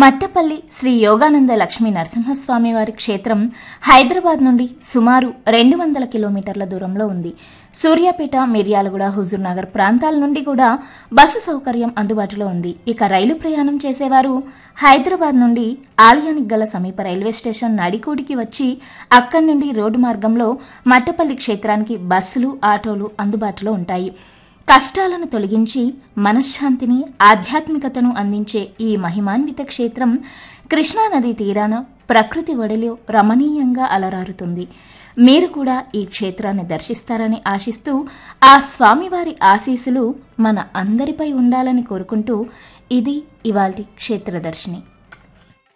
మట్టపల్లి శ్రీ యోగానంద లక్ష్మీ నరసింహస్వామి వారి క్షేత్రం హైదరాబాద్ నుండి సుమారు రెండు వందల కిలోమీటర్ల దూరంలో ఉంది సూర్యాపేట మిర్యాలగూడ హుజూర్నగర్ ప్రాంతాల నుండి కూడా బస్సు సౌకర్యం అందుబాటులో ఉంది ఇక రైలు ప్రయాణం చేసేవారు హైదరాబాద్ నుండి ఆలయానికి గల సమీప రైల్వే స్టేషన్ నడికోడికి వచ్చి అక్కడి నుండి రోడ్డు మార్గంలో మట్టపల్లి క్షేత్రానికి బస్సులు ఆటోలు అందుబాటులో ఉంటాయి కష్టాలను తొలగించి మనశ్శాంతిని ఆధ్యాత్మికతను అందించే ఈ మహిమాన్విత క్షేత్రం కృష్ణానది తీరాన ప్రకృతి ఒడిలో రమణీయంగా అలరారుతుంది మీరు కూడా ఈ క్షేత్రాన్ని దర్శిస్తారని ఆశిస్తూ ఆ స్వామివారి ఆశీస్సులు మన అందరిపై ఉండాలని కోరుకుంటూ ఇది ఇవాల్టి క్షేత్రదర్శిని